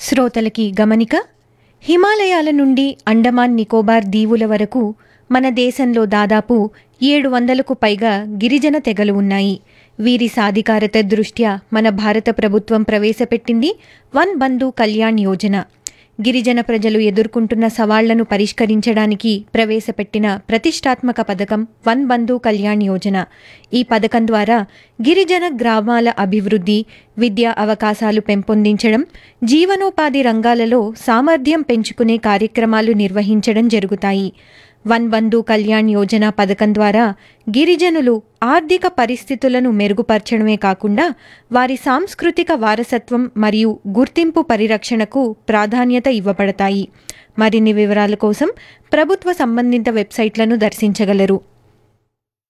శ్రోతలకి గమనిక హిమాలయాల నుండి అండమాన్ నికోబార్ దీవుల వరకు మన దేశంలో దాదాపు ఏడు వందలకు పైగా గిరిజన తెగలు ఉన్నాయి వీరి సాధికారత దృష్ట్యా మన భారత ప్రభుత్వం ప్రవేశపెట్టింది వన్ బంధు కళ్యాణ్ యోజన గిరిజన ప్రజలు ఎదుర్కొంటున్న సవాళ్లను పరిష్కరించడానికి ప్రవేశపెట్టిన ప్రతిష్టాత్మక పథకం వన్ బంధు కళ్యాణ్ యోజన ఈ పథకం ద్వారా గిరిజన గ్రామాల అభివృద్ధి విద్యా అవకాశాలు పెంపొందించడం జీవనోపాధి రంగాలలో సామర్థ్యం పెంచుకునే కార్యక్రమాలు నిర్వహించడం జరుగుతాయి వన్ బంధు కళ్యాణ్ యోజన పథకం ద్వారా గిరిజనులు ఆర్థిక పరిస్థితులను మెరుగుపరచడమే కాకుండా వారి సాంస్కృతిక వారసత్వం మరియు గుర్తింపు పరిరక్షణకు ప్రాధాన్యత ఇవ్వబడతాయి మరిన్ని వివరాల కోసం ప్రభుత్వ సంబంధిత వెబ్సైట్లను దర్శించగలరు